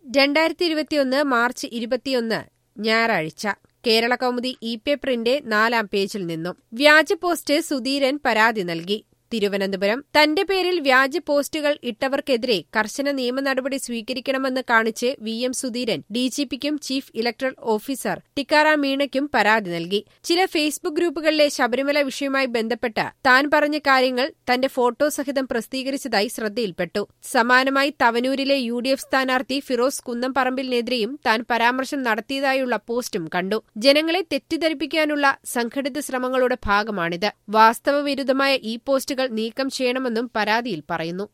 രണ്ടായിരത്തി ഇരുപത്തിയൊന്ന് മാർച്ച് ഇരുപത്തിയൊന്ന് ഞായറാഴ്ച കേരള കൗമുദി ഇ പേപ്പറിന്റെ നാലാം പേജിൽ നിന്നും വ്യാജ പോസ്റ്റ് സുധീരൻ പരാതി നൽകി തിരുവനന്തപുരം തന്റെ പേരിൽ വ്യാജ പോസ്റ്റുകൾ ഇട്ടവർക്കെതിരെ കർശന നിയമ നടപടി സ്വീകരിക്കണമെന്ന് കാണിച്ച് വി എം സുധീരൻ ഡിജിപിക്കും ചീഫ് ഇലക്ടറൽ ഓഫീസർ ടിക്കാറാം മീണയ്ക്കും പരാതി നൽകി ചില ഫേസ്ബുക്ക് ഗ്രൂപ്പുകളിലെ ശബരിമല വിഷയവുമായി ബന്ധപ്പെട്ട് താൻ പറഞ്ഞ കാര്യങ്ങൾ തന്റെ ഫോട്ടോ സഹിതം പ്രസിദ്ധീകരിച്ചതായി ശ്രദ്ധയിൽപ്പെട്ടു സമാനമായി തവനൂരിലെ യു ഡി എഫ് സ്ഥാനാർത്ഥി ഫിറോസ് കുന്നംപറമ്പിലിനെതിരെയും താൻ പരാമർശം നടത്തിയതായുള്ള പോസ്റ്റും കണ്ടു ജനങ്ങളെ തെറ്റിദ്ധരിപ്പിക്കാനുള്ള സംഘടിത ശ്രമങ്ങളുടെ ഭാഗമാണിത് വാസ്തവവിരുദ്ധമായ ഈ പോസ്റ്റുകൾ നീക്കം ചെയ്യണമെന്നും പരാതിയിൽ പറയുന്നു